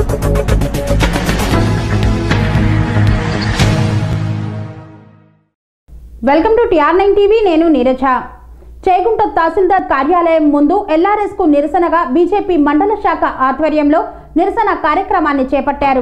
welcome to TR nine TV నేను నీరజ చేగుంట తహసీల్దార్ కార్యాలయం ముందు ఎల్ఆర్ఎస్ కు నిరసనగా బీజేపీ మండల శాఖ ఆధ్వర్యంలో నిరసన కార్యక్రమాన్ని చేపట్టారు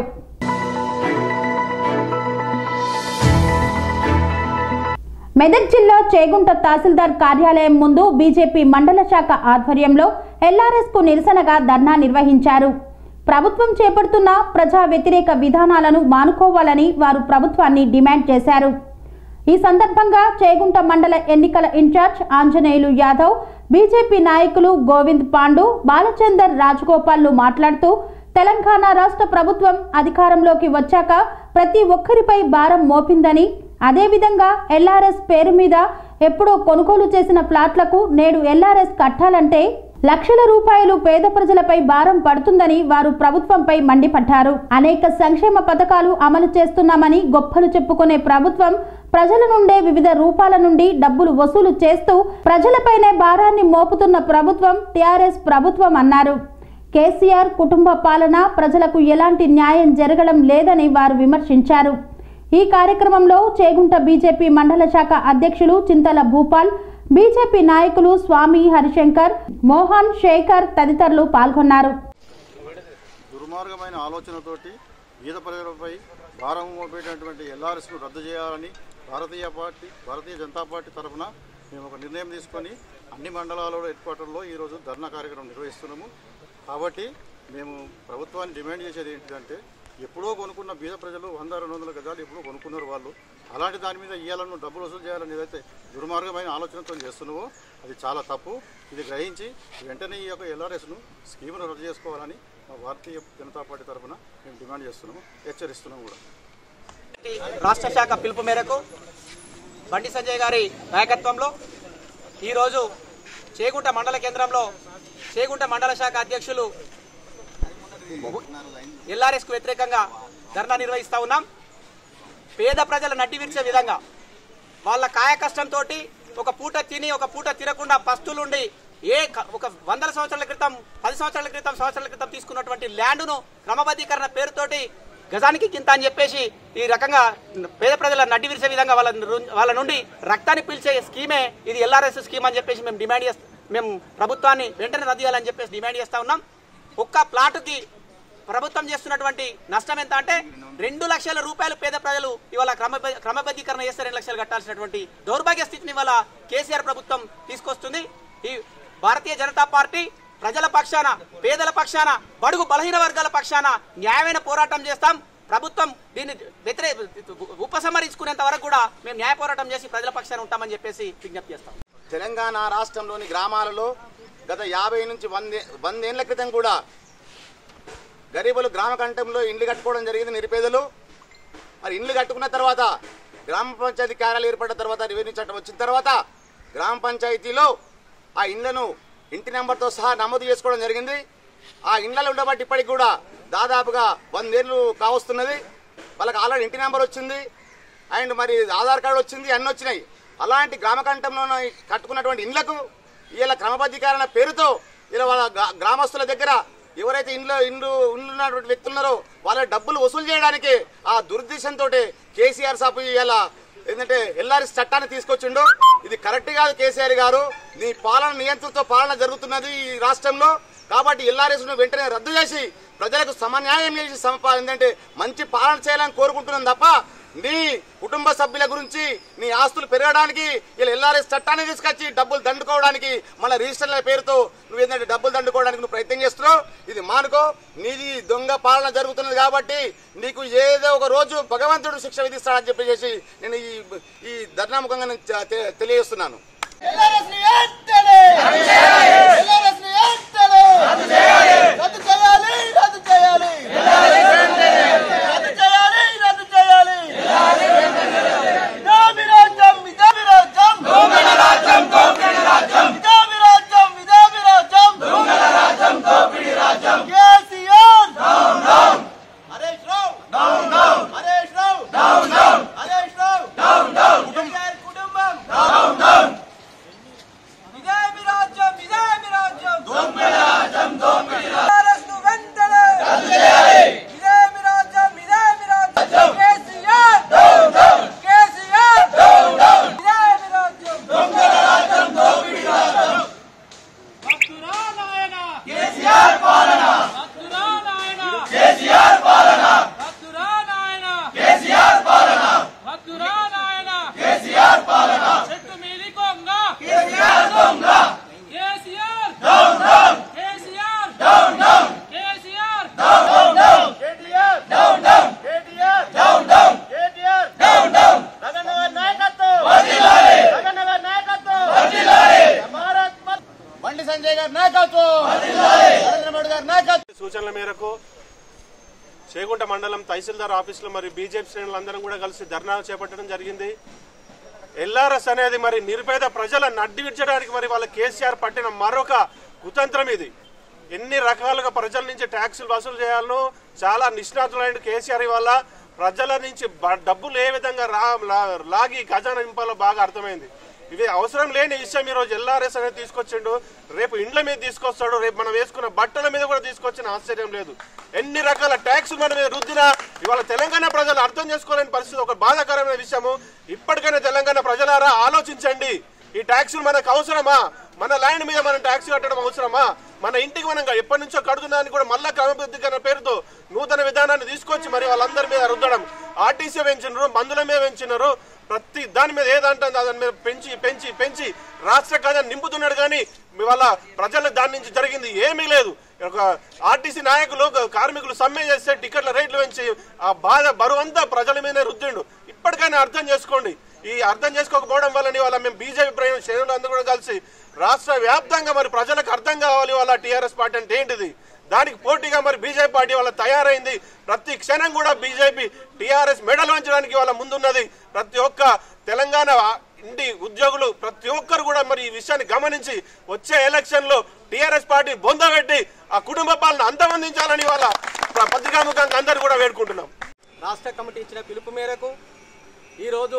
మెదక్ జిల్లా చేగుంట తహసీల్దార్ కార్యాలయం ముందు బీజేపీ మండల శాఖ ఆధ్వర్యంలో ఎల్ఆర్ఎస్ కు నిరసనగా ధర్నా నిర్వహించారు ప్రభుత్వం చేపడుతున్న ప్రజా వ్యతిరేక విధానాలను మానుకోవాలని వారు ప్రభుత్వాన్ని డిమాండ్ చేశారు ఈ సందర్భంగా చేగుంట మండల ఎన్నికల ఇన్ఛార్జ్ ఆంజనేయులు యాదవ్ బీజేపీ నాయకులు గోవింద్ పాండు బాలచందర్ రాజగోపాల్లు మాట్లాడుతూ తెలంగాణ రాష్ట్ర ప్రభుత్వం అధికారంలోకి వచ్చాక ప్రతి ఒక్కరిపై భారం మోపిందని అదేవిధంగా ఎల్ఆర్ఎస్ పేరు మీద ఎప్పుడో కొనుగోలు చేసిన ప్లాట్లకు నేడు ఎల్ఆర్ఎస్ కట్టాలంటే లక్షల రూపాయలు పేద ప్రజలపై భారం పడుతుందని వారు ప్రభుత్వంపై మండిపడ్డారు అనేక సంక్షేమ పథకాలు అమలు చేస్తున్నామని గొప్పలు చెప్పుకునే ప్రభుత్వం ప్రజల నుండే వివిధ రూపాల నుండి డబ్బులు వసూలు చేస్తూ ప్రజలపైనే భారాన్ని మోపుతున్న ప్రభుత్వం టీఆర్ఎస్ ప్రభుత్వం అన్నారు కేసీఆర్ కుటుంబ పాలన ప్రజలకు ఎలాంటి న్యాయం జరగడం లేదని వారు విమర్శించారు ఈ కార్యక్రమంలో చేగుంట బీజేపీ మండల శాఖ అధ్యక్షులు చింతల భూపాల్ బీజేపీ నాయకులు స్వామి హరిశంకర్ మోహన్ శేఖర్ తదితరులు పాల్గొన్నారు దుర్మార్గమైన ఆలోచనతోటి ఈత ప్రజలపై భారం మోపేటటువంటి ఎల్ఆర్ఎస్ను రద్దు చేయాలని భారతీయ పార్టీ భారతీయ జనతా పార్టీ తరఫున మేము ఒక నిర్ణయం తీసుకొని అన్ని మండలాలలో హెడ్ క్వార్టర్లో ఈరోజు ధర్నా కార్యక్రమం నిర్వహిస్తున్నాము కాబట్టి మేము ప్రభుత్వాన్ని డిమాండ్ చేసేది ఏంటిదంటే ఎప్పుడో కొనుక్కున్న బీద ప్రజలు వంద రెండు వందల గజాలు ఎప్పుడో కొనుక్కున్నారు వాళ్ళు అలాంటి దాని మీద ఇయ్యాలను డబ్బులు వసూలు చేయాలని ఏదైతే దుర్మార్గమైన ఆలోచనతో చేస్తున్నావో అది చాలా తప్పు ఇది గ్రహించి వెంటనే ఈ యొక్క ఎల్ఆర్ఎస్ను స్కీమును రద్దు చేసుకోవాలని మా భారతీయ జనతా పార్టీ తరఫున మేము డిమాండ్ చేస్తున్నాము హెచ్చరిస్తున్నాము కూడా రాష్ట్ర శాఖ పిలుపు మేరకు బండి సంజయ్ గారి నాయకత్వంలో ఈరోజు చేగుంట మండల కేంద్రంలో చేగుంట మండల శాఖ అధ్యక్షులు ఎల్ఆర్ఎస్కు వ్యతిరేకంగా ధర్నా నిర్వహిస్తా ఉన్నాం పేద ప్రజల నడ్డి విరిచే విధంగా వాళ్ళ కాయ కష్టంతో ఒక పూట తిని ఒక పూట తినకుండా పస్తులుండి ఏ క- ఒక వందల సంవత్సరాల క్రితం పది సంవత్సరాల క్రితం సంవత్సరాల క్రితం తీసుకున్నటువంటి ల్యాండ్ను క్రమబద్ధీకరణ పేరుతోటి గజానికి కింత అని చెప్పేసి ఈ రకంగా పేద ప్రజల నడ్డి విరిసే విధంగా వాళ్ళ ను- వాళ్ళ నుండి రక్తాన్ని పీల్చే స్కీమే ఇది ఎల్ఆర్ఎస్ స్కీమ్ అని చెప్పేసి మేము డిమాండ్ చేస్తాం మేము ప్రభుత్వాన్ని వెంటనే రద్దు చేయాలని చెప్పేసి డిమాండ్ చేస్తా ఉన్నాం ఒక్క ప్లాటుకి ప్రభుత్వం చేస్తున్నటువంటి నష్టం ఎంత అంటే రెండు లక్షల రూపాయలు పేద ప్రజలు ఇవాళ క్రమబ క్రమబద్ధీకరణ చేస్తే రెండు లక్షలు కట్టాల్సినటువంటి దౌర్భాగ్య స్థితిని ఇవాళ కేసీఆర్ ప్రభుత్వం తీసుకొస్తుంది ఈ భారతీయ జనతా పార్టీ ప్రజల పక్షాన పేదల పక్షాన బడుగు బలహీన వర్గాల పక్షాన న్యాయమైన పోరాటం చేస్తాం ప్రభుత్వం దీన్ని వ్యతిరే ఉపసంహరించుకునేంత వరకు కూడా మేము న్యాయ పోరాటం చేసి ప్రజల పక్షాన ఉంటామని చెప్పేసి విజ్ఞప్తి చేస్తాం తెలంగాణ రాష్ట్రంలోని గ్రామాలలో గత యాభై నుంచి వందే వందేళ్ల క్రితం కూడా గరీబులు గ్రామ కంఠంలో ఇండ్లు కట్టుకోవడం జరిగింది నిరుపేదలు మరి ఇండ్లు కట్టుకున్న తర్వాత గ్రామ పంచాయతీ కార్యాలయం ఏర్పడిన తర్వాత రెవెన్యూ చట్టం వచ్చిన తర్వాత గ్రామ పంచాయతీలో ఆ ఇండ్లను ఇంటి నెంబర్తో సహా నమోదు చేసుకోవడం జరిగింది ఆ ఇండ్లలో ఉండబట్టి ఇప్పటికి కూడా దాదాపుగా వందేళ్ళు కావస్తున్నది వాళ్ళకి ఆల్రెడీ ఇంటి నెంబర్ వచ్చింది అండ్ మరి ఆధార్ కార్డు వచ్చింది అన్నీ వచ్చినాయి అలాంటి గ్రామ కంఠంలో కట్టుకున్నటువంటి ఇండ్లకు ఇలా క్రమబద్ధీకరణ పేరుతో ఇలా వాళ్ళ గ్రా- గ్రామస్తుల దగ్గర ఎవరైతే ఇంట్లో ఇండ్లు ఉన్నటువంటి వ్యక్తులు ఉన్నారో వాళ్ళ డబ్బులు వసూలు చేయడానికి ఆ దురుద్దేశంతో కేసీఆర్ సాపు ఇలా ఏంటంటే ఎల్ఆర్ఎస్ చట్టాన్ని తీసుకొచ్చిండు ఇది కరెక్ట్ కాదు కేసీఆర్ గారు నీ పాలన నియంత్రణతో పాలన జరుగుతున్నది ఈ రాష్ట్రంలో కాబట్టి ఎల్ఆర్ఎస్ ను వెంటనే రద్దు చేసి ప్రజలకు సమన్యాయం చేసి సమపా ఏంటంటే మంచి పాలన చేయాలని కోరుకుంటున్నాం తప్ప నీ కుటుంబ సభ్యుల గురించి నీ ఆస్తులు పెరగడానికి ఇలా ఎల్ఆర్ఎస్ చట్టాన్ని తీసుకొచ్చి డబ్బులు దండుకోవడానికి మళ్ళీ రిజిస్టర్ల పేరుతో నువ్వు ఏంటంటే డబ్బులు దండుకోవడానికి నువ్వు ప్రయత్నం చేస్తున్నావు ఇది మానుకో నీది దొంగ పాలన జరుగుతున్నది కాబట్టి నీకు ఏదో ఒక రోజు భగవంతుడు శిక్ష విధిస్తాడని చెప్పేసి నేను ఈ ఈ ధర్నాముఖంగా నేను తె- తె- తెలియజేస్తున్నాను ఇదే మీ రాజ్యం ఇదే మీ రాజ్యం దోపిడి రాజ్యం దోపిడి రాజ్యం చేగుంట మండలం తహసీల్దార్ ఆఫీసులో మరి బీజేపీ శ్రేణులందరం కూడా కలిసి ధర్నా చేపట్టడం జరిగింది ఎల్ఆర్ఎస్ అనేది మరి నిరుపేద ప్రజల నడ్డి విడ్చడానికి మరి వాళ్ళ కేసీఆర్ పట్టిన మరొక కుతంత్రం ఇది ఎన్ని రకాలుగా ప్రజల నుంచి ట్యాక్సులు వసూలు చేయాలనో చాలా నిష్ణాతులైన కేసీఆర్ వల్ల ప్రజల నుంచి బ- డబ్బులు ఏ విధంగా రా లా- లాగి ఖజానా నింపాలో బాగా అర్థమైంది ఇది అవసరం లేని విషయం ఈరోజు ఎల్ఆర్ఎస్ అనేది తీసుకొచ్చిండు రేపు ఇండ్ల మీద తీసుకొస్తాడు రేపు మనం వేసుకున్న బట్టల మీద కూడా తీసుకొచ్చిన ఆశ్చర్యం లేదు ఎన్ని రకాల ట్యాక్స్ మన మీద రుద్దినా ఇవాళ తెలంగాణ ప్రజలు అర్థం చేసుకోలేని పరిస్థితి ఒక బాధాకరమైన విషయము ఇప్పటికైనా తెలంగాణ ప్రజలారా ఆలోచించండి ఈ ట్యాక్సులు మనకు అవసరమా మన ల్యాండ్ మీద మనం ట్యాక్స్ కట్టడం అవసరమా మన ఇంటికి మనం ఎప్పటి నుంచో కడుతున్నాన్ని కూడా మళ్ళా క్రమబద్ధీకరణ పేరుతో నూతన విధానాన్ని తీసుకొచ్చి మరి వాళ్ళందరి మీద రుద్దడం ఆర్టీసీ పెంచినారు మందుల మీద పెంచినారు ప్రతి దాని మీద ఏదంటే దాని మీద పెంచి పెంచి పెంచి రాష్ట్ర ఖజానా నింపుతున్నాడు కానీ ఇవాళ ప్రజలకు దాని నుంచి జరిగింది ఏమీ లేదు ఒక ఆర్టీసీ నాయకులు ఒక కార్మికులు సమ్మె చేస్తే టికెట్ల రేట్లు పెంచి ఆ బాధ బరువంతా ప్రజల మీదనే రుద్దిండు ఇప్పటికైనా అర్థం చేసుకోండి ఈ అర్థం చేసుకోకపోవడం వల్ల వాళ్ళ మేము బీజేపీ ప్రయాణ శ్రేణులు అందరూ కూడా కలిసి రాష్ట్ర వ్యాప్తంగా మరి ప్రజలకు అర్థం కావాలి వాళ్ళ టీఆర్ఎస్ పార్టీ అంటే ఏంటిది దానికి పోటీగా మరి బీజేపీ పార్టీ వాళ్ళ తయారైంది ప్రతి క్షణం కూడా బీజేపీ టీఆర్ఎస్ మెడల్ వంచడానికి వాళ్ళ ముందున్నది ప్రతి ఒక్క తెలంగాణ ఇంటి ఉద్యోగులు ప్రతి ఒక్కరు కూడా మరి ఈ విషయాన్ని గమనించి వచ్చే ఎలక్షన్ లో టీఆర్ఎస్ పార్టీ బొందబెట్టి ఆ కుటుంబ పాలన అంతమందించాలని వాళ్ళ ప్ర- పత్రికాముఖంగా అందరూ కూడా వేడుకుంటున్నాం రాష్ట్ర కమిటీ ఇచ్చిన పిలుపు మేరకు ఈరోజు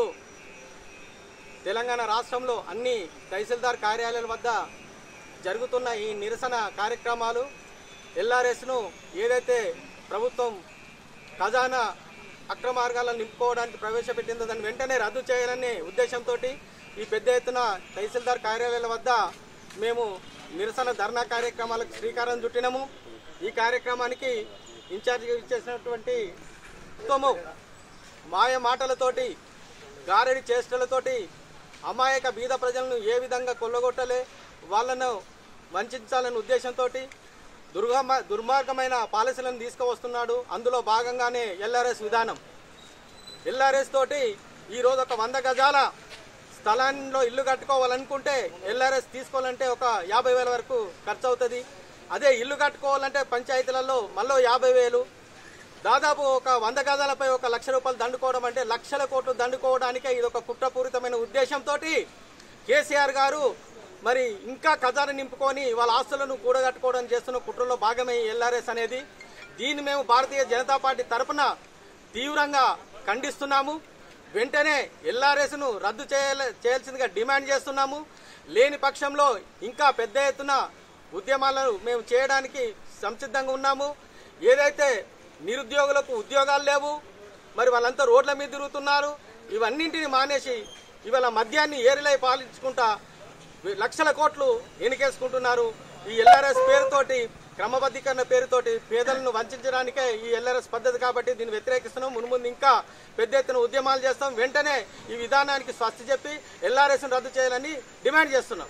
తెలంగాణ రాష్ట్రంలో అన్ని తహసీల్దార్ కార్యాలయాల వద్ద జరుగుతున్న ఈ నిరసన కార్యక్రమాలు ఎల్ఆర్ఎస్ను ఏదైతే ప్రభుత్వం ఖజానా అక్రమార్గాలను నింపుకోవడానికి ప్రవేశపెట్టిందో దాన్ని వెంటనే రద్దు చేయాలనే ఉద్దేశంతో ఈ పెద్ద ఎత్తున తహసీల్దార్ కార్యాలయాల వద్ద మేము నిరసన ధర్నా కార్యక్రమాలకు శ్రీకారం చుట్టినాము ఈ కార్యక్రమానికి ఇన్ఛార్జిగా ఇచ్చేసినటువంటి ప్రభుత్వము మాయ మాటలతోటి గారడి చేష్టలతోటి అమాయక బీద ప్రజలను ఏ విధంగా కొల్లగొట్టలే వాళ్ళను వంచాలనే ఉద్దేశంతో దుర్గమ దుర్మార్గమైన పాలసీలను తీసుకువస్తున్నాడు అందులో భాగంగానే ఎల్ఆర్ఎస్ విధానం ఎల్ఆర్ఎస్ తోటి ఈరోజు ఒక వంద గజాల స్థలాల్లో ఇల్లు కట్టుకోవాలనుకుంటే ఎల్ఆర్ఎస్ తీసుకోవాలంటే ఒక యాభై వేల వరకు ఖర్చు అవుతుంది అదే ఇల్లు కట్టుకోవాలంటే పంచాయతీలలో మళ్ళీ యాభై వేలు దాదాపు ఒక వంద గజాలపై ఒక లక్ష రూపాయలు దండుకోవడం అంటే లక్షల కోట్లు దండుకోవడానికే ఇది ఒక కుట్రపూరితమైన ఉద్దేశంతో కేసీఆర్ గారు మరి ఇంకా ఖజానా నింపుకొని వాళ్ళ ఆస్తులను కూడగట్టుకోవడం చేస్తున్న కుట్రలో భాగమే ఈ ఎల్ఆర్ఎస్ అనేది దీన్ని మేము భారతీయ జనతా పార్టీ తరపున తీవ్రంగా ఖండిస్తున్నాము వెంటనే ఎల్ఆర్ఎస్ను రద్దు చేయాల చేయాల్సిందిగా డిమాండ్ చేస్తున్నాము లేని పక్షంలో ఇంకా పెద్ద ఎత్తున ఉద్యమాలను మేము చేయడానికి సంసిద్ధంగా ఉన్నాము ఏదైతే నిరుద్యోగులకు ఉద్యోగాలు లేవు మరి వాళ్ళంతా రోడ్ల మీద తిరుగుతున్నారు ఇవన్నింటిని మానేసి ఇవాళ మద్యాన్ని ఏరిలై పాలించుకుంటా లక్షల కోట్లు ఎనికేసుకుంటున్నారు ఈ ఎల్ఆర్ఎస్ పేరుతోటి క్రమబద్ధీకరణ పేరుతోటి పేదలను వంచడానికే ఈ ఎల్ఆర్ఎస్ పద్ధతి కాబట్టి దీన్ని వ్యతిరేకిస్తున్నాం మున్ముందు ఇంకా పెద్ద ఎత్తున ఉద్యమాలు చేస్తాం వెంటనే ఈ విధానానికి స్వస్తి చెప్పి ఎల్ఆర్ఎస్ను రద్దు చేయాలని డిమాండ్ చేస్తున్నాం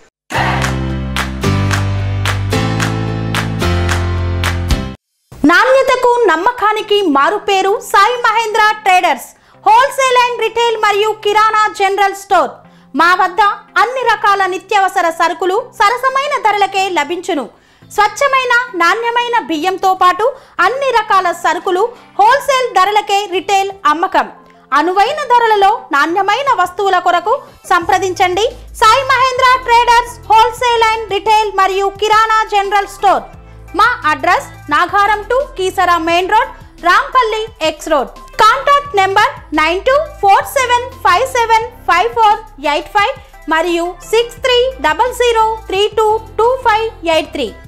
నాణ్యతకు నమ్మకానికి మారుపేరు Sai Mahendra traders wholesale and retail మరియు కిరాణా జనరల్ స్టోర్ మా వద్ద అన్ని రకాల నిత్యావసర సరుకులు సరసమైన ధరలకే లభించును స్వచ్ఛమైన నాణ్యమైన బియ్యంతో పాటు అన్ని రకాల సరుకులు హోల్సేల్ ధరలకే రిటైల్ అమ్మకం అనువైన ధరలలో నాణ్యమైన వస్తువుల కొరకు సంప్రదించండి Sai Mahendra traders wholesale and retail మరియు కిరాణా జనరల్ స్టోర్ మా address Nagaram to Keesara main road Rampalli X road contact number nine two four seven five seven five four eight five మరియు six three double zero three two two five eight three